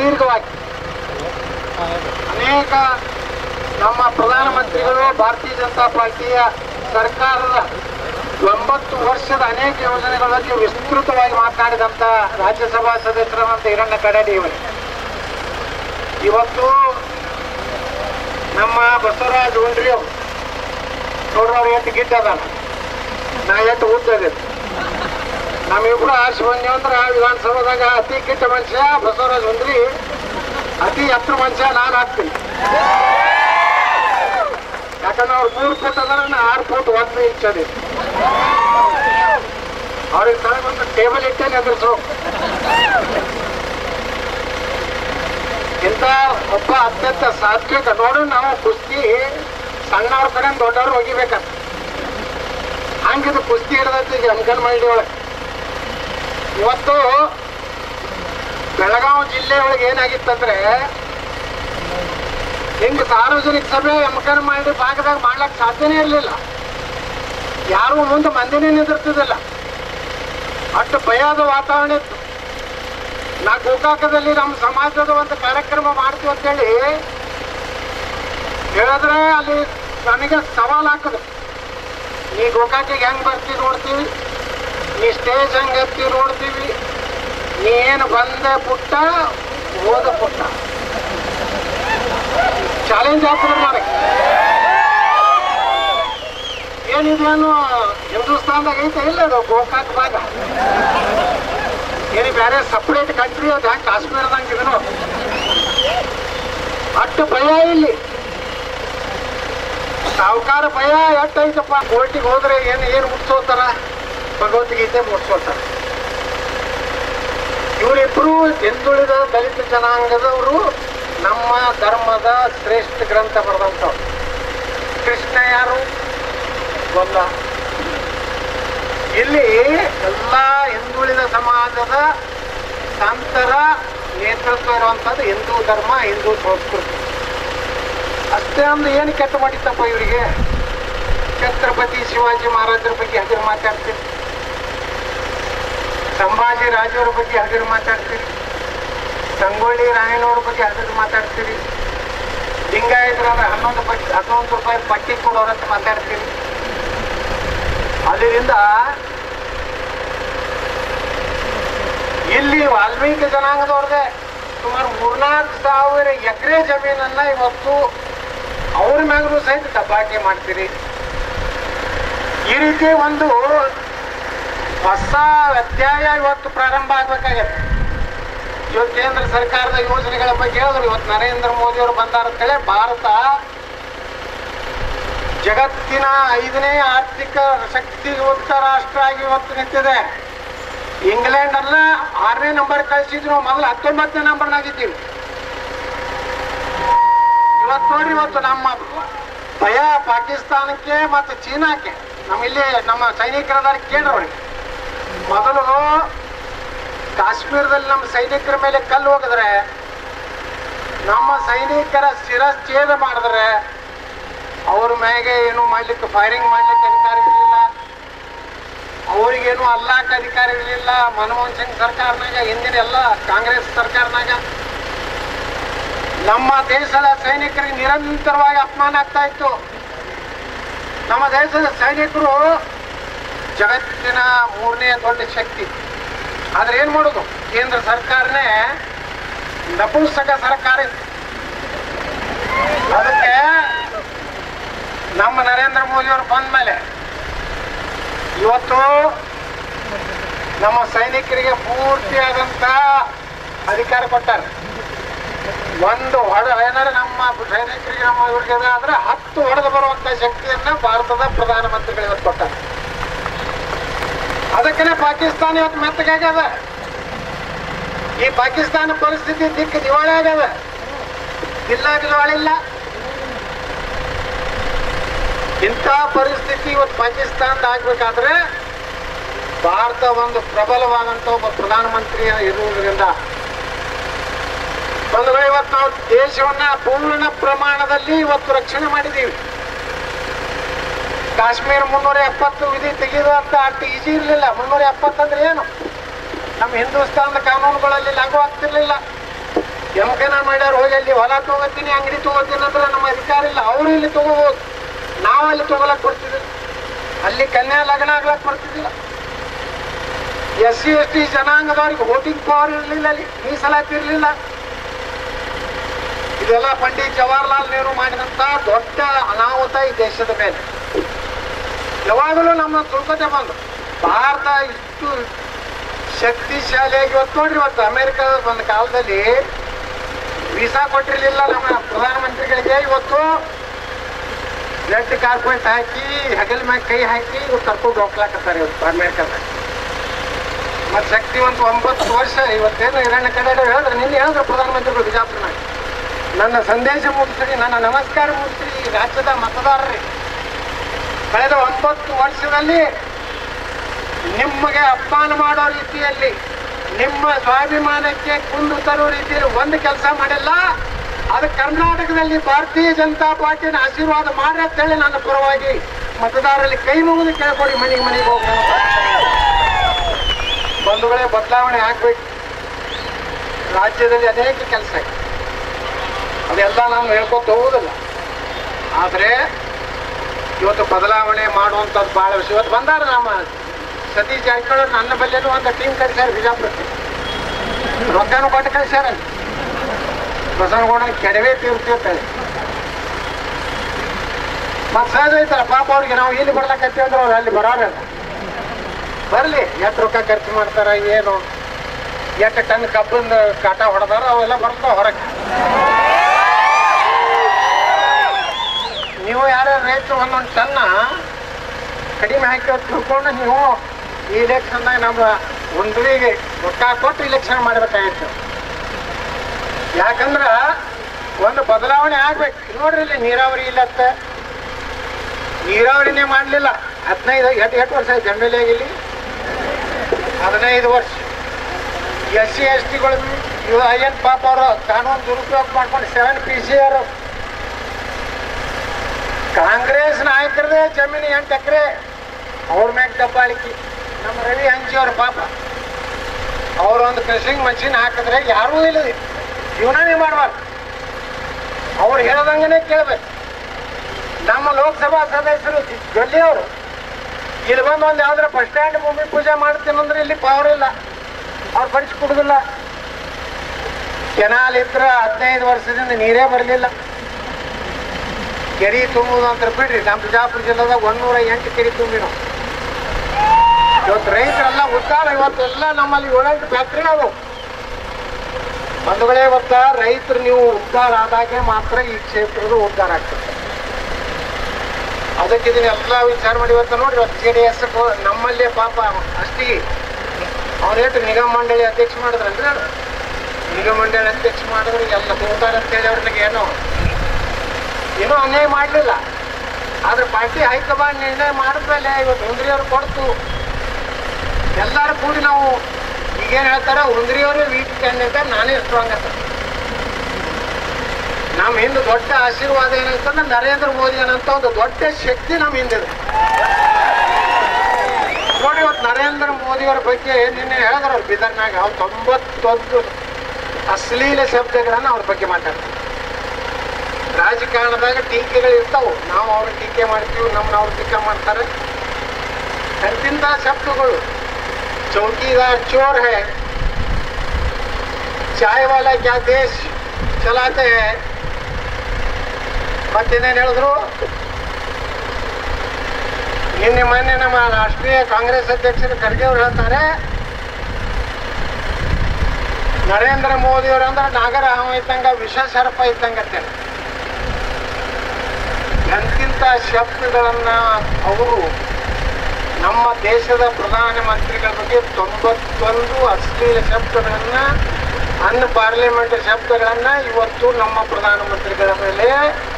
ಸುದೀರ್ಘವಾಗಿ ಅನೇಕ ನಮ್ಮ ಪ್ರಧಾನಮಂತ್ರಿಗಳು ಭಾರತೀಯ ಜನತಾ ಪಾರ್ಟಿಯ ಸರ್ಕಾರದ ಒಂಬತ್ತು ವರ್ಷದ ಅನೇಕ ಯೋಜನೆಗಳ ಬಗ್ಗೆ ವಿಸ್ತೃತವಾಗಿ ಮಾತನಾಡಿದಂತ ರಾಜ್ಯಸಭಾ ಸದಸ್ಯರಾದಂತ ಹಿರಣ್ಣ ಕಡಾಡಿ ಅವರು ಇವತ್ತು ನಮ್ಮ ಬಸವರಾಜ ಉಂಡ್ರಿ ಅವರು ನೋಡ್ರಿ ಅವ್ರು ಎಷ್ಟು ಗಿಡ್ಡ ಅದಾನ ನಾ ಎಷ್ಟು ಉದ್ದದೆ ನಮ್ಮಿಬ್ರು ಆರ್ಸಿ ಬಂದೇವು ಅಂದ್ರೆ ವಿಧಾನಸಭಾದಾಗ ಅತಿ ಗಿಡ್ಡ ಮನುಷ್ಯ ಬಸವರಾಜ ಉಂಡ್ರಿ ಅತಿ ಎತ್ತರ ಮನುಷ್ಯ ನಾನು ಹಾಕ್ತೀನಿ ಯಾಕಂದ್ರೆ ಅವ್ರು ಮೂರು ಫುಟ್ ಅದಾರ ನಾ ಆರು ಫುಟ್ ಒಂದು ಇಂಚ್ ಅದೇ ಅವ್ರಿಗೆ ತಳಗೊಂದು ಟೇಬಲ್ ಇಟ್ಟೇನೆ ಎದುರಿಸು ಇಂಥ ಒಬ್ಬ ಅತ್ಯಂತ ಸಾತ್ವಿಕ ನೋಡು ನಾವು ಕುಸ್ತಿ ಸಣ್ಣವ್ರ ಕಡೆ ದೊಡ್ಡವ್ರು ಒಗಿಬೇಕಂತ ಹಂಗಿದು ಕುಸ್ತಿ ಹಿಡ್ದೈತಿ ಈಗ ಅಂಕನ್ ಮಂಡಿ ಒಳಗೆ ಇವತ್ತು ಬೆಳಗಾವಿ ಜಿಲ್ಲೆ ಒಳಗೆ ಏನಾಗಿತ್ತಂದ್ರೆ ಹಿಂಗೆ ಸಾರ್ವಜನಿಕ ಸಭೆ ಎಮ್ಕರ್ ಮಾಡಿ ಭಾಗದಾಗ ಮಾಡ್ಲಕ್ ಸಾಧ್ಯನೇ ಇರಲಿಲ್ಲ ಯಾರು ಮುಂದೆ ಮಂದಿನೇ ನಿಂದಿರ್ತಿದ್ದಿಲ್ಲ ಅಷ್ಟು ಭಯದ ವಾತಾವರಣ ಇತ್ತು ನಾ ಗೋಕಾಕದಲ್ಲಿ ನಮ್ಮ ಸಮಾಜದ ಒಂದು ಕಾರ್ಯಕ್ರಮ ಮಾಡ್ತೀವಿ ಅಂತೇಳಿ ಹೇಳಿದ್ರೆ ಅಲ್ಲಿ ನನಗೆ ಸವಾಲ್ ಹಾಕಿದ್ರು ನೀ ಗೋಕಾಕಿಗೆ ಹೆಂಗ್ ಬರ್ತೀವಿ ನೋಡ್ತೀವಿ ನೀ ಸ್ಟೇಜ್ ಹೆಂಗ್ ಎತ್ತೀವಿ ನೋಡ್ತೀವಿ ನೀ ಏನು ಬಂದೆ ಪುಟ್ಟ ಹೋದ ಪುಟ್ಟ ಚಾಲೆಂಜ್ ಹಾಕಿದ್ರು ನನಗೆ ಏನಿದೇನು ಹಿಂದೂಸ್ತಾನ್ದಾಗ ಐತೆ ಇಲ್ಲ ಅದು ಗೋಕಾಕ್ ಭಾಗ ಏನು ಬೇರೆ ಸಪ್ರೇಟ್ ಕಂಟ್ರಿ ಅದು ಹ್ಯಾಂಗ ಕಾಶ್ಮೀರದಂಗೆ ಇದನ್ನು ಅಷ್ಟು ಭಯ ಇಲ್ಲಿ ಸಾವುಕಾರ ಭಯ ಎಟ್ಟೈತಪ್ಪ ಕೋರ್ಟಿಗೆ ಹೋದ್ರೆ ಏನು ಏನು ಮುಟ್ಸೋತಾರ ಭಗವದ್ಗೀತೆ ಮುಟ್ಸೋತಾರ ಇವರಿಬ್ರು ಹಿಂದುಳಿದ ದಲಿತ ಜನಾಂಗದವರು ನಮ್ಮ ಧರ್ಮದ ಶ್ರೇಷ್ಠ ಗ್ರಂಥ ಬರೆದಂಥವ್ರು ಕೃಷ್ಣ ಯಾರು ಗೊಲ್ಲ ಇಲ್ಲಿ ಎಲ್ಲ ಹಿಂದುಳಿದ ಸಮಾಜದ ಸಂತರ ನೇತೃತ್ವ ಇರುವಂಥದ್ದು ಹಿಂದೂ ಧರ್ಮ ಹಿಂದೂ ಸಂಸ್ಕೃತಿ ಅಷ್ಟೇ ಅಂದ್ರೆ ಏನು ಕೆಟ್ಟ ಮಾಡಿತ್ತಪ್ಪ ಇವರಿಗೆ ಛತ್ರಪತಿ ಶಿವಾಜಿ ಮಹಾರಾಜರ ಬಗ್ಗೆ ಹಗುರು ಮಾತಾಡ್ತೀರಿ ಸಂಭಾಜಿ ರಾಜವ್ರ ಬಗ್ಗೆ ಹಗುರು ಮಾತಾಡ್ತೀರಿ ಸಂಗೊಳ್ಳಿ ರಾಯಣ್ಣವ್ರ ಬಗ್ಗೆ ಹಗುರು ಮಾತಾಡ್ತೀರಿ ಲಿಂಗಾಯತರಾದ್ರೆ ಹನ್ನೊಂದು ಪಟ್ಟಿ ಹನ್ನೊಂದು ರೂಪಾಯಿ ಪಟ್ಟಿ ಕೊಡೋರಂತ ಮಾತಾಡ್ತೀರಿ ಅಲ್ಲಿಂದ ಇಲ್ಲಿ ವಾಲ್ಮೀಕಿ ಜನಾಂಗದವ್ರದೇ ಸುಮಾರು ಮೂರ್ನಾಲ್ಕು ಸಾವಿರ ಎಕರೆ ಜಮೀನನ್ನ ಇವತ್ತು ಅವ್ರ ಮ್ಯಾಗೂ ಸಹಿತ ದಬ್ಬಾಳಿಕೆ ಮಾಡ್ತೀರಿ ಈ ರೀತಿ ಒಂದು ಹೊಸ ಅಧ್ಯಾಯ ಇವತ್ತು ಪ್ರಾರಂಭ ಆಗ್ಬೇಕಾಗತ್ತೆ ಇವತ್ತು ಕೇಂದ್ರ ಸರ್ಕಾರದ ಯೋಜನೆಗಳ ಬಗ್ಗೆ ಹೇಳಿದ್ರು ಇವತ್ತು ನರೇಂದ್ರ ಮೋದಿ ಅವರು ಬಂದಾರ ಅಂತೇಳಿ ಭಾರತ ಜಗತ್ತಿನ ಐದನೇ ಆರ್ಥಿಕ ಶಕ್ತಿಯುತ ರಾಷ್ಟ್ರ ಆಗಿ ಇವತ್ತು ನಿಂತಿದೆ ಇಂಗ್ಲೆಂಡ್ ಅನ್ನ ಆರನೇ ನಂಬರ್ ಕಳಿಸಿದ್ರು ಮೊದಲು ಹತ್ತೊಂಬತ್ತನೇ ನಂಬರ್ನಾಗಿದ್ದೀವಿ ಇವತ್ತು ನೋಡ್ರಿ ಇವತ್ತು ನಮ್ಮ ಭಯ ಪಾಕಿಸ್ತಾನಕ್ಕೆ ಮತ್ತು ಚೀನಾಕ್ಕೆ ನಮ್ಮ ಇಲ್ಲಿ ನಮ್ಮ ಸೈನಿಕರದಾರ ಕೇಳ್ರಿ ಮೊದಲು ಕಾಶ್ಮೀರದಲ್ಲಿ ನಮ್ಮ ಸೈನಿಕರ ಮೇಲೆ ಕಲ್ಲು ಹೋಗಿದ್ರೆ ನಮ್ಮ ಸೈನಿಕರ ಶಿರಚ್ಛೇದ ಮಾಡಿದ್ರೆ ಅವ್ರ ಮ್ಯಾಗೆ ಏನು ಮಾಡ್ಲಿಕ್ಕೆ ಫೈರಿಂಗ್ ಮಾಡ್ಲಿಕ್ಕೆ ಅಧಿಕಾರ ಇರಲಿಲ್ಲ ಅವ್ರಿಗೇನು ಅಲ್ಲಾಕ ಅಧಿಕಾರ ಇರಲಿಲ್ಲ ಮನಮೋಹನ್ ಸಿಂಗ್ ಸರ್ಕಾರನಾಗ ಹಿಂದಿನ ಎಲ್ಲ ಕಾಂಗ್ರೆಸ್ ಸರ್ಕಾರನಾಗ ನಮ್ಮ ದೇಶದ ಸೈನಿಕರಿಗೆ ನಿರಂತರವಾಗಿ ಅಪಮಾನ ಆಗ್ತಾ ಇತ್ತು ನಮ್ಮ ದೇಶದ ಸೈನಿಕರು ಜಗತ್ತಿನ ಮೂರನೇ ದೊಡ್ಡ ಶಕ್ತಿ ಆದ್ರೆ ಏನ್ ಮಾಡೋದು ಕೇಂದ್ರ ಸರ್ಕಾರನೇ ನಪುಂಸಕ ಸರ್ಕಾರ ಇತ್ತು. ಅದಕ್ಕೆ ನಮ್ಮ ನರೇಂದ್ರ ಮೋದಿ ಅವರು ಬಂದ ಮೇಲೆ ಇವತ್ತು ನಮ್ಮ ಸೈನಿಕರಿಗೆ ಪೂರ್ತಿಯಾದಂತ ಅಧಿಕಾರ ಕೊಟ್ಟಾರೆ ಒಂದು ಹೊಡ ಏನಾದ್ರೆ ನಮ್ಮ ಸೈನಿಕರಿಗೆ ನಮ್ಮ ಇವ್ರಿಗೆ ಆದ್ರೆ ಹತ್ತು ಹೊಡೆದು ಬರುವಂತ ಶಕ್ತಿಯನ್ನ ಭಾರತದ ಪ್ರಧಾನಮಂತ್ರಿಗಳು ಇವತ್ತು ಕೊಟ್ಟಾರೆ ಅದಕ್ಕನೆ ಪಾಕಿಸ್ತಾನ ಇವತ್ತು ಮೆತ್ತಗಾಗ್ಯದ ಈ ಪಾಕಿಸ್ತಾನ ಪರಿಸ್ಥಿತಿ ದಿಕ್ಕು ದಿವಾಳಿ ಆಗ್ಯದ ಇಲ್ಲ ದಿವಾಳಿಲ್ಲ ಇಂಥ ಪರಿಸ್ಥಿತಿ ಇವತ್ತು ಪಾಕಿಸ್ತಾನದ ಆಗ್ಬೇಕಾದ್ರೆ ಭಾರತ ಒಂದು ಪ್ರಬಲವಾದಂತ ಒಬ್ಬ ಪ್ರಧಾನಮಂತ್ರಿ ಇರುವುದರಿಂದ ಬಂದ್ರೆ ಇವತ್ತು ನಾವು ದೇಶವನ್ನ ಪೂರ್ಣ ಪ್ರಮಾಣದಲ್ಲಿ ಇವತ್ತು ರಕ್ಷಣೆ ಮಾಡಿದ್ದೀವಿ ಕಾಶ್ಮೀರ ಮುನ್ನೂರ ಎಪ್ಪತ್ತು ವಿಧಿ ತೆಗೆದು ಅಂತ ಅಷ್ಟು ಈಜಿ ಇರಲಿಲ್ಲ ಮುನ್ನೂರ ಎಪ್ಪತ್ತಂದ್ರೆ ಏನು ನಮ್ಮ ಹಿಂದೂಸ್ತಾನದ ಕಾನೂನುಗಳಲ್ಲಿ ಲಾಗು ಆಗ್ತಿರ್ಲಿಲ್ಲ ಯಮಕನ ಮಾಡ್ಯಾರ ಹೋಗಿ ಅಲ್ಲಿ ಹೊಲ ತಗೋತೀನಿ ಅಂಗಡಿ ತಗೋತೀನಿ ಅಂದ್ರೆ ನಮ್ಮ ಅಧಿಕಾರ ಇಲ್ಲ ಅವರು ಇಲ್ಲಿ ತಗೋಬಹುದು ನಾವು ಅಲ್ಲಿ ತಗೊಳಕ್ ಬರ್ತಿದ್ದಿಲ್ಲ ಅಲ್ಲಿ ಕನ್ಯಾ ಲಗ್ನ ಆಗ್ಲಕ್ ಬರ್ತಿದ್ದಿಲ್ಲ ಎಸ್ ಸಿ ಎಸ್ ಟಿ ಜನಾಂಗದವ್ರಿಗೆ ವೋಟಿಂಗ್ ಪವರ್ ಇರಲಿಲ್ಲ ಅಲ್ಲಿ ಮೀಸಲಾತಿ ಇರಲಿಲ್ಲ ಇದೆಲ್ಲ ಪಂಡಿತ್ ಜವಾಹರ್ಲಾಲ್ ನೆಹರು ಮಾಡಿದಂತ ದೊಡ್ಡ ಅನಾಹುತ ಈ ದೇಶದ ಮೇಲೆ ಯಾವಾಗಲೂ ನಮ್ಮ ತಿಳ್ಕೊತೆ ಬಂದು ಭಾರತ ಇಷ್ಟು ಶಕ್ತಿಶಾಲಿಯಾಗಿ ಇವತ್ತು ನೋಡ್ರಿ ಇವತ್ತು ಅಮೆರಿಕದ ಒಂದು ಕಾಲದಲ್ಲಿ ವೀಸಾ ಕೊಟ್ಟಿರ್ಲಿಲ್ಲ ನಮ್ಮ ಪ್ರಧಾನಮಂತ್ರಿಗಳಿಗೆ ಇವತ್ತು ರೆಡ್ ಕಾರ್ಪೆಟ್ ಹಾಕಿ ಹೆಗಲ್ ಮ್ಯಾಗ ಕೈ ಹಾಕಿ ಇವ್ರು ಕರ್ಕೊಂಡು ಹೋಗ್ಲಾಕತ್ತಾರೆ ಇವತ್ತು ಅಮೆರಿಕದಾಗ ಮತ್ತೆ ಶಕ್ತಿವಂತ ಒಂಬತ್ತು ವರ್ಷ ಇವತ್ತೇನು ಹಿರಣ್ಯ ಕಡೆ ಹೇಳಿದ್ರೆ ನಿನ್ನೆ ಹೇಳಿದ್ರು ಪ್ರಧಾನಮಂತ್ರಿಗಳು ಬಿಜಾಪುರನಾಗ ನನ್ನ ಸಂದೇಶ ಮುಗಿಸ್ರಿ ನನ್ನ ನಮಸ್ಕಾರ ಮುಗಿಸ್ರಿ ಈ ರಾಜ್ಯದ ಮತದಾರರಿಗೆ ಕಳೆದ ಒಂಬತ್ತು ವರ್ಷದಲ್ಲಿ ನಿಮಗೆ ಅಪಮಾನ ಮಾಡೋ ರೀತಿಯಲ್ಲಿ ನಿಮ್ಮ ಸ್ವಾಭಿಮಾನಕ್ಕೆ ಕುಂದು ತರೋ ರೀತಿಯಲ್ಲಿ ಒಂದು ಕೆಲಸ ಮಾಡಿಲ್ಲ ಅದು ಕರ್ನಾಟಕದಲ್ಲಿ ಭಾರತೀಯ ಜನತಾ ಪಾರ್ಟಿನ ಆಶೀರ್ವಾದ ಮಾಡಿ ಅಂತ ಹೇಳಿ ನನ್ನ ಪರವಾಗಿ ಮತದಾರರಲ್ಲಿ ಕೈ ಮುಗಿದು ಕೇಳ್ಕೊಡಿ ಮನೆಗೆ ಮನೆಗೆ ಹೋಗಿ ಬಂಧುಗಳೇ ಬದಲಾವಣೆ ಆಗ್ಬೇಕು ರಾಜ್ಯದಲ್ಲಿ ಅನೇಕ ಕೆಲಸ ಇದೆ ಅದೆಲ್ಲ ನಾವು ಹೇಳ್ಕೊತ ಹೋಗುದಿಲ್ಲ ಆದರೆ ಇವತ್ತು ಬದಲಾವಣೆ ಮಾಡುವಂಥದ್ದು ಭಾಳ ವಿಷಯ ಇವತ್ತು ಬಂದಾರ ನಮ್ಮ ಸತೀಶ್ ಜಾರಕಿಹೊಳಿ ಅವ್ರು ನನ್ನ ಬಲ್ಲೆನೂ ಒಂದು ಟೀಮ್ ಕಳಿಸ್ಯಾರ ಬಿಜಾಪುರಕ್ಕೆ ರೊಕ್ಕನೂ ಕೊಟ್ಟು ಕಳಿಸ್ಯಾರ ಬಸವನಗೌಡ ಕೆಡವೆ ತೀರ್ತಿರ್ತಾರೆ ಮತ್ತೆ ಸಹಜ ಐತಲ್ಲ ಪಾಪ ಅವ್ರಿಗೆ ನಾವು ಇಲ್ಲಿ ಬರ್ಲಕ್ಕತ್ತೀವಿ ಅಂದ್ರೆ ಅವ್ರು ಅಲ್ಲಿ ಬರೋರಲ್ಲ ಬರಲಿ ಎಷ್ಟು ರೊಕ್ಕ ಖರ್ಚು ಮಾಡ್ತಾರ ಏನು ಎಷ್ಟು ಟನ್ ಕಬ್ಬಿನ ಕಾಟ ಹೊಡೆದಾರ ಅವೆಲ್ಲ ಬರ್ತಾವ ಹೊರಗೆ ನೀವು ಯಾರು ರೈತರು ಒಂದೊಂದು ಟನ್ನ ಕಡಿಮೆ ಹಾಕಿ ತಿಳ್ಕೊಂಡು ನೀವು ಈ ಇಲೆಕ್ಷನ್ದಾಗ ನಮ್ಮ ಒಂದ್ರಿಗೆ ರೊಕ್ಕ ಕೊಟ್ಟು ಇಲೆಕ್ಷನ್ ಮಾಡ್ಬೇಕಾಗಿತ್ತು ಯಾಕಂದ್ರ ಒಂದು ಬದಲಾವಣೆ ಆಗ್ಬೇಕು ನೋಡ್ರಿ ಇಲ್ಲಿ ನೀರಾವರಿ ಇಲ್ಲತ್ತ ನೀರಾವರಿನೇ ಮಾಡಲಿಲ್ಲ ಹದಿನೈದು ಎಷ್ಟು ಎಷ್ಟು ವರ್ಷ ಆಯ್ತು ಎಮ್ ಎಲ್ ಎ ಇಲ್ಲಿ ಹದಿನೈದು ವರ್ಷ ಎಸ್ ಸಿ ಎಸ್ ಟಿಗಳು ಇವು ಅಯ್ಯನ್ ಪಾಪ ಅವರು ಕಾನೂನು ದುರುಪಯೋಗ ಮಾಡ್ಕೊಂಡು ಸೆವೆನ್ ಪಿ ಸಿ ಅವರು ಕಾಂಗ್ರೆಸ್ ನಾಯಕರದೇ ಜಮೀನು ಎಂಟು ಎಕರೆ ಅವ್ರ ಮ್ಯಾಗ ದಬ್ಬಾಳಿಕೆ ನಮ್ಮ ರವಿ ಹಂಚಿ ಅವ್ರ ಪಾಪ ಅವ್ರ ಒಂದು ಕ್ರಷಿಂಗ್ ಮಷಿನ್ ಹಾಕಿದ್ರೆ ಯಾರೂ ಇಲ್ಲ ಜೀವನನೇ ಮಾಡಬಾರ್ದು ಅವ್ರು ಹೇಳ್ದಂಗನೇ ಕೇಳ್ಬೇಕು ನಮ್ಮ ಲೋಕಸಭಾ ಸದಸ್ಯರು ಗಲ್ಲಿ ಅವರು ಇಲ್ಲಿ ಬಂದು ಒಂದು ಯಾವ್ದಾರ ಬಸ್ ಸ್ಟ್ಯಾಂಡ್ ಭೂಮಿ ಪೂಜೆ ಮಾಡ್ತೀನಿ ಅಂದ್ರೆ ಇಲ್ಲಿ ಪವರ್ ಇಲ್ಲ ಅವ್ರು ಬಡಿಸಿ ಕೊಡುದಿಲ್ಲ ಕೆನಾಲ್ ಇದ್ರ ಹದಿನೈದು ವರ್ಷದಿಂದ ನೀರೇ ಬರಲಿಲ್ಲ ಕೆರೆ ತುಂಬುದು ಅಂತ ಬಿಡ್ರಿ ನಮ್ಮ ಬಿಜಾಪುರ ಜಿಲ್ಲೆದಾಗ ಒಂದೂರ ಎಂಟು ಕೆರೆ ತುಂಬಿ ನಾವು ಇವತ್ತು ರೈತರೆಲ್ಲ ಉದ್ದಾರ ಇವತ್ತೆಲ್ಲ ನಮ್ಮಲ್ಲಿ ಏಳೆಂಟು ಫ್ಯಾಕ್ಟ್ರಿ ಅದಾವು ಬಂಧುಗಳೇ ಇವತ್ತ ರೈತರು ನೀವು ಉದ್ಧಾರ ಆದಾಗೆ ಮಾತ್ರ ಈ ಕ್ಷೇತ್ರದ ಉದ್ಧಾರ ಆಗ್ತದೆ ಅದಕ್ಕೆ ಇದನ್ನೆಲ್ಲ ವಿಚಾರ ಮಾಡಿ ಇವತ್ತು ನೋಡ್ರಿ ಇವತ್ತು ಜೆ ಡಿ ಎಸ್ ನಮ್ಮಲ್ಲೇ ಪಾಪ ಅಷ್ಟಿಗೆ ಅವ್ರೇಟು ನಿಗಮ ಮಂಡಳಿ ಅಧ್ಯಕ್ಷ ಮಾಡಿದ್ರಲ್ರಿ ಅವ್ರು? ನಿಗಮ ಮಂಡಳಿ ಅಧ್ಯಕ್ಷ ಮಾಡಿದ್ರೆ ಎಲ್ಲ ಹೋಗ್ತಾರೆ ಅಂತೇಳಿ ಅವ್ರಿಗೆ ಏನೋ ಏನೂ ಅನ್ಯಾಯ ಮಾಡಲಿಲ್ಲ ಆದ್ರೆ ಪಾರ್ಟಿ ಹೈಕಮಾಂಡ್ ನಿರ್ಣಯ ಮಾಡಿದ್ಮೇಲೆ ಇವತ್ತು ಹುಂದ್ರಿಯವ್ರು ಕೊಡ್ತು ಎಲ್ಲರೂ ಕೂಡಿ ನಾವು ಈಗೇನು ಹೇಳ್ತಾರೆ ಹುಂದ್ರಿಯವರು ವೀಕ್ ಕ್ಯಾಂಡಿಡೇಟ್ ನಾನೇ ಸ್ಟ್ರಾಂಗ್ ಅಂತ ನಮ್ಮ ಹಿಂದೆ ದೊಡ್ಡ ಆಶೀರ್ವಾದ ಏನಂತಂದ್ರೆ ನರೇಂದ್ರ ಮೋದಿ ಅನ್ನಂತ ಒಂದು ದೊಡ್ಡ ಶಕ್ತಿ ನಮ್ಮ ಹಿಂದಿದೆ ನೋಡಿ ಇವತ್ತು ನರೇಂದ್ರ ಮೋದಿಯವರ ಬಗ್ಗೆ ನಿನ್ನೆ ಹೇಳಿದ್ರು ಅವ್ರು ಬಿದರ್ನಾಗ ಅವ್ರು ತೊಂಬತ್ತೊಂದು ಅಶ್ಲೀಲ ಶಬ್ದಗಳನ್ನು ಅವ್ರ ಬಗ್ಗೆ ಮಾತಾಡ್ತಾರೆ ರಾಜಕಾರಣದಾಗ ಟೀಕೆಗಳು ಇರ್ತಾವು ನಾವು ಅವ್ರ ಟೀಕೆ ಮಾಡ್ತೀವಿ ನಮ್ಮನ್ನ ಅವ್ರು ಟೀಕೆ ಮಾಡ್ತಾರೆ ಎಂತಿಂತ ಶಬ್ದಗಳು ಚೌಕಿದಾರ್ ಚೋರ್ है चाय वाला क्या देश चलाते हैं ಮತ್ತೇನೇನು ಹೇಳಿದ್ರು ನಿನ್ನೆ ಮೊನ್ನೆ ನಮ್ಮ ರಾಷ್ಟ್ರೀಯ ಕಾಂಗ್ರೆಸ್ ಅಧ್ಯಕ್ಷರು ಖರ್ಗೆ ಅವರು ಹೇಳ್ತಾರೆ ನರೇಂದ್ರ ಮೋದಿ ಅವರು ಅಂದ್ರೆ ನಾಗರ ಹಾವು ಇದ್ದಂಗ ವಿಷ ಸರ್ಪ ಇದ್ದಂಗತ್ತೆ ಎಂತಿಂತ ಶಬ್ದಗಳನ್ನ ಅವರು ನಮ್ಮ ದೇಶದ ಪ್ರಧಾನಮಂತ್ರಿಗಳ ಬಗ್ಗೆ ತೊಂಬತ್ತೊಂದು ಅಶ್ಲೀಲ ಶಬ್ದಗಳನ್ನ ಅನ್ ಪಾರ್ಲಿಮೆಂಟ್ ಶಬ್ದಗಳನ್ನ ಇವತ್ತು ನಮ್ಮ ಪ್ರಧಾನಮಂತ್ರಿಗಳ ಮೇಲೆ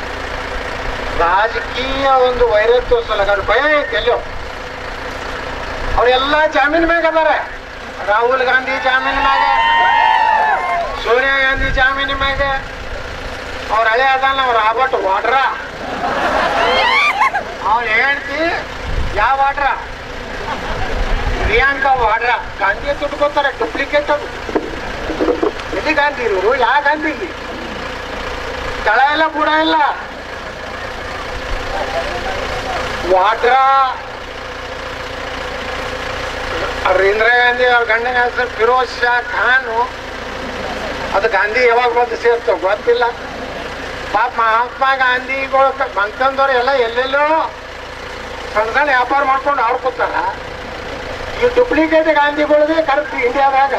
ರಾಜಕೀಯ ಒಂದು ವೈರತ್ವ ಸಲಗಾರ ಭಯ ಐತೆ ಎಲ್ಲೋ ಅವರೆಲ್ಲ ಜಾಮೀನ್ ಮ್ಯಾಗ ಅದಾರ ರಾಹುಲ್ ಗಾಂಧಿ ಜಾಮೀನ್ ಮ್ಯಾಗ ಸೋನಿಯಾ ಗಾಂಧಿ ಜಾಮೀನ್ ಮ್ಯಾಗ ಅವ್ರ ಹಳೆ ಅದಾನ ಅವ್ರ ರಾಬರ್ಟ್ ವಾಡ್ರ ಅವ್ನ ಹೇಳ್ತಿ ಯಾವ ವಾಡ್ರ ಪ್ರಿಯಾಂಕಾ ವಾಡ್ರ ಗಾಂಧಿ ದುಡ್ಕೋತಾರೆ ಡೂಪ್ಲಿಕೇಟ್ ಅದು ಎಲ್ಲಿ ಗಾಂಧಿ ಇರೋರು ಯಾವ ಗಾಂಧಿಗೆ ತಳ ಇಲ್ಲ ಬುಡ ಇಲ್ಲ ವಾಡ್ರ ಅವ್ರ ಇಂದಿರಾ ಗಾಂಧಿ ಅವ್ರ ಗಂಡನ ಹೆಸರು ಫಿರೋಜ್ ಶಾ ಖಾನು ಅದು ಗಾಂಧಿ ಯಾವಾಗ ಬಂದು ಸೇರ್ತೋ ಗೊತ್ತಿಲ್ಲ ಪಾಪ ಮಹಾತ್ಮ ಗಾಂಧಿಗಳು ಬಂತಂದವ್ರು ಎಲ್ಲ ಎಲ್ಲೆಲ್ಲೋ ಸಣ್ಣ ಸಣ್ಣ ವ್ಯಾಪಾರ ಮಾಡ್ಕೊಂಡು ಅವ್ರು ಕೂತಾರ ಈ ಡೂಪ್ಲಿಕೇಟ್ ಗಾಂಧಿಗಳಿಗೆ ಕರೆಕ್ಟ್ ಇಂಡಿಯಾದಾಗ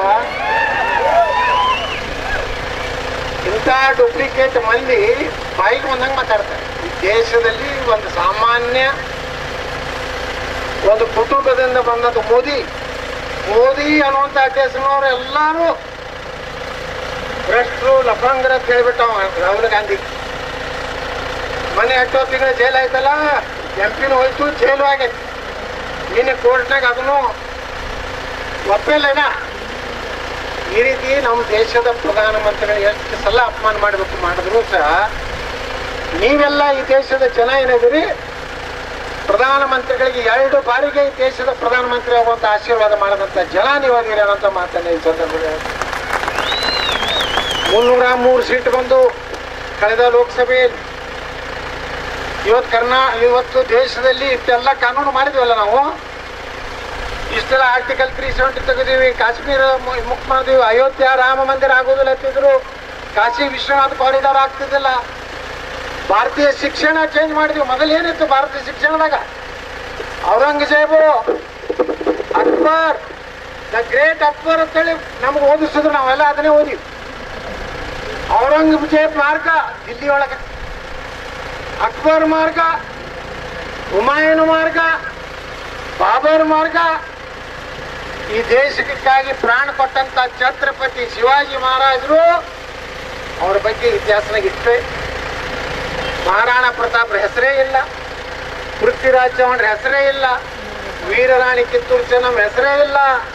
ಇಂಥ ಡೂಪ್ಲಿಕೇಟ್ ಮಂದಿ ಬಾಯಿಗೆ ಬಂದಂಗೆ ಮಾತಾಡ್ತಾರೆ ಈ ದೇಶದಲ್ಲಿ ಒಂದು ಸಾಮಾನ್ಯ ಒಂದು ಕುಟುಂಬದಿಂದ ಬಂದದ್ದು ಮೋದಿ ಮೋದಿ ಅನ್ನುವಂಥ ಹೆಸರಿನವ್ರು ಎಲ್ಲರೂ ಭ್ರಷ್ಟರು ಲಫಂಗ್ರ ಅಂತ ಹೇಳ್ಬಿಟ್ಟು ಅವ ರಾಹುಲ್ ಗಾಂಧಿ ಮನೆ ಎಷ್ಟೋ ತಿಂಗಳು ಜೈಲ್ ಆಯ್ತಲ್ಲ ಎಂ ಪಿನೂ ಹೋಯ್ತು ಜೈಲು ಆಗೈತಿ ನಿನ್ನೆ ಕೋರ್ಟ್ನಾಗ ಅದನ್ನು ಒಪ್ಪಿಲ್ಲನ ಈ ರೀತಿ ನಮ್ಮ ದೇಶದ ಪ್ರಧಾನಮಂತ್ರಿಗಳು ಎಷ್ಟು ಸಲ ಅಪಮಾನ ಮಾಡಬೇಕು ಮಾಡಿದ್ರು ಸಹ ನೀವೆಲ್ಲ ಈ ದೇಶದ ಜನ ಏನಿದ್ದೀರಿ ಪ್ರಧಾನಮಂತ್ರಿಗಳಿಗೆ ಎರಡು ಬಾರಿಗೆ ಈ ದೇಶದ ಪ್ರಧಾನಮಂತ್ರಿ ಆಗುವಂತ ಆಶೀರ್ವಾದ ಮಾಡದಂತ ಜನ ನೀವು ಅದೀರಿ ಅನ್ನೋಂಥ ಮಾತನ್ನ ಈ ಸಂದರ್ಭದಲ್ಲಿ ಮುನ್ನೂರ ಮೂರು ಸೀಟ್ ಬಂದು ಕಳೆದ ಲೋಕಸಭೆಯಲ್ಲಿ ಇವತ್ತು ಕರ್ನಾ ಇವತ್ತು ದೇಶದಲ್ಲಿ ಇಷ್ಟೆಲ್ಲ ಕಾನೂನು ಮಾಡಿದ್ವಲ್ಲ ನಾವು ಇಷ್ಟೆಲ್ಲ ಆರ್ಟಿಕಲ್ ತ್ರೀ ಸೆವೆಂಟಿ ತೆಗೆದೀವಿ ಕಾಶ್ಮೀರ ಮು- ಮುಕ್ತ ಮಾಡಿದೀವಿ ಅಯೋಧ್ಯ ರಾಮ ಮಂದಿರ ಆಗೋದಿಲ್ಲ ಅಂತಿದ್ರು ಕಾಶಿ ವಿಶ್ವನಾಥ್ ಕಾರಿಡಾರ್ ಆಗ್ತಿದ್ದಿಲ್ಲ ಭಾರತೀಯ ಶಿಕ್ಷಣ ಚೇಂಜ್ ಮಾಡಿದ್ವಿ ಮೊದಲು ಏನಿತ್ತು ಭಾರತೀಯ ಶಿಕ್ಷಣದಾಗ ಔರಂಗಜೇಬರು ಅಕ್ಬರ್ ದ ಗ್ರೇಟ್ ಅಕ್ಬರ್ ಅಂತೇಳಿ ನಮ್ಗೆ ಓದಿಸಿದ್ರು ನಾವೆಲ್ಲ ಅದನ್ನೇ ಓದಿವಿ ಔರಂಗಜೇಬ್ ಮಾರ್ಗ ದಿಲ್ಲಿ ಒಳಗೆ ಅಕ್ಬರ್ ಮಾರ್ಗ ಹುಮಾಯೂನ್ ಮಾರ್ಗ ಬಾಬರ್ ಮಾರ್ಗ ಈ ದೇಶಕ್ಕಾಗಿ ಪ್ರಾಣ ಕೊಟ್ಟಂತ ಛತ್ರಪತಿ ಶಿವಾಜಿ ಮಹಾರಾಜರು ಅವ್ರ ಬಗ್ಗೆ ಇತಿಹಾಸನಾಗ ಇಟ್ಟೆ ಮಹಾರಾಣಾ ಪ್ರತಾಪ್ರ ಹೆಸರೇ ಇಲ್ಲ ಪೃಥ್ವಿರಾಜ್ ಚೌಹಾಣ್ರ ಹೆಸರೇ ಇಲ್ಲ ವೀರರಾಣಿ ಕಿತ್ತೂರು ಚೆನ್ನಮ್ಮ ಹೆಸರೇ ಇಲ್ಲ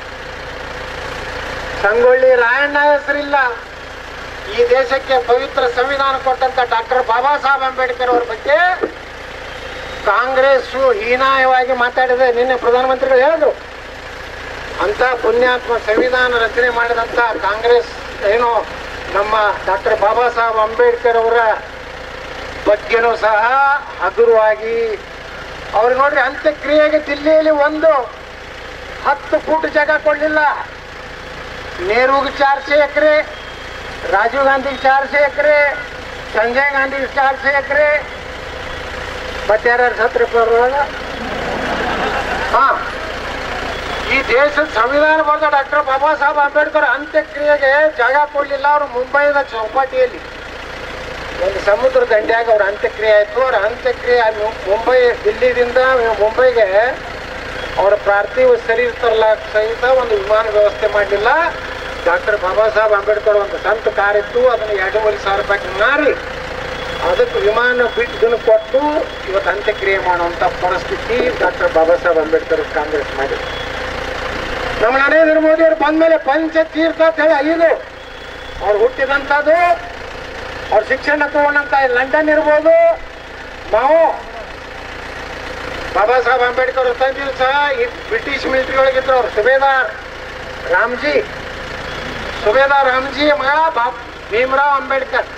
ಸಂಗೊಳ್ಳಿ ರಾಯಣ್ಣ ಹೆಸರಿಲ್ಲ ಈ ದೇಶಕ್ಕೆ ಪವಿತ್ರ ಸಂವಿಧಾನ ಕೊಟ್ಟಂತ ಡಾಕ್ಟರ್ ಬಾಬಾ ಸಾಹೇಬ್ ಅಂಬೇಡ್ಕರ್ ಅವ್ರ ಬಗ್ಗೆ ಕಾಂಗ್ರೆಸ್ ಹೀನಾಯವಾಗಿ ಮಾತಾಡಿದೆ ನಿನ್ನೆ ಪ್ರಧಾನಮಂತ್ರಿಗಳು ಹೇಳಿದ್ರು ಅಂತ ಪುಣ್ಯಾತ್ಮ ಸಂವಿಧಾನ ರಚನೆ ಮಾಡಿದಂತ ಕಾಂಗ್ರೆಸ್ ಏನು ನಮ್ಮ ಡಾಕ್ಟರ್ ಬಾಬಾ ಸಾಹೇಬ್ ಅಂಬೇಡ್ಕರ್ ಅವರ ಬಗ್ಗೆನೂ ಸಹ ಹಗುರವಾಗಿ ಅವ್ರು ನೋಡ್ರಿ ಅಂತ್ಯಕ್ರಿಯೆಗೆ ದಿಲ್ಲಿಯಲ್ಲಿ ಒಂದು ಹತ್ತು ಫೂಟ್ ಜಾಗ ಕೊಡಲಿಲ್ಲ ನೆಹರೂಗೆ ಚಾರ್ಸೆ ಎಕರೆ ರಾಜೀವ್ ಗಾಂಧಿಗೆ ಚಾರ್ಸೆ ಎಕರೆ ಸಂಜಯ್ ಗಾಂಧಿಗೆ ಚಾರ್ಸೆ ಎಕರೆ ಮತ್ತೆ ಯಾರ್ಯಾರು ಸತ್ರ ಬರೋಲ್ಲ ಹಾ ಈ ದೇಶದ ಸಂವಿಧಾನ ಬರೆದ ಡಾಕ್ಟರ್ ಬಾಬಾ ಸಾಹೇಬ್ ಅಂಬೇಡ್ಕರ್ ಅಂತ್ಯಕ್ರಿಯೆಗೆ ಜಾಗ ಕೊಡಲಿಲ್ಲ ಅವರು ಮುಂಬೈದ ಚೌಪಾಟಿಯಲ್ಲಿ ಒಂದು ಸಮುದ್ರ ದಂಡ್ಯಾಗ ಅವ್ರ ಅಂತ್ಯಕ್ರಿಯೆ ಆಯಿತು ಅವ್ರ ಅಂತ್ಯಕ್ರಿಯೆ ಆ ಮು- ಮುಂಬೈ ದಿಲ್ಲಿದಿಂದ ಮುಂಬೈಗೆ ಅವರ ಪಾರ್ಥಿವ ಶರೀರ ತರಲಾಕ ಸಹಿತ ಒಂದು ವಿಮಾನ ವ್ಯವಸ್ಥೆ ಮಾಡಲಿಲ್ಲ ಡಾಕ್ಟರ್ ಬಾಬಾ ಸಾಹೇಬ್ ಅಂಬೇಡ್ಕರ್ ಒಂದು ಸ್ವಂತ ಕಾರ್ ಇತ್ತು ಅದನ್ನು ಎರಡೂವರೆ ಸಾವಿರ ರೂಪಾಯಿ ಮಾರಿ ಅದಕ್ಕೆ ವಿಮಾನ ಬಿಟ್ಟು ಇದನ್ನು ಕೊಟ್ಟು ಇವತ್ತು ಅಂತ್ಯಕ್ರಿಯೆ ಮಾಡುವಂಥ ಪರಿಸ್ಥಿತಿ ಡಾಕ್ಟರ್ ಬಾಬಾ ಸಾಹೇಬ್ ಅಂಬೇಡ್ಕರ್ ಕಾಂಗ್ರೆಸ್ ಮಾಡಿ ನಮ್ಮ ನರೇಂದ್ರ ಮೋದಿ ಅವರು ಬಂದ್ಮೇಲೆ ಪಂಚತೀರ್ಥ ಅಂತ ಹೇಳಿ ಐದು ಅವ್ರು ಹುಟ್ಟಿದಂಥದ್ದು ಅವ್ರ ಶಿಕ್ಷಣ ತಗೊಂಡಂತ ಲಂಡನ್ ಇರ್ಬೋದು ನಾವು ಬಾಬಾ ಸಾಹೇಬ್ ಅಂಬೇಡ್ಕರ್ ಅವ್ರ ತಂದೆಯೂ ಸಹ ಈ ಬ್ರಿಟಿಷ್ ಮಿಲಿಟರಿ ಒಳಗಿದ್ರು ಅವ್ರು ಸುಬೇದಾರ್ ರಾಮ್ಜಿ ಸುಬೇದಾರ್ ರಾಮ್ಜಿ ಮಗ ಬಾಬ್ ಭೀಮರಾವ್ ಅಂಬೇಡ್ಕರ್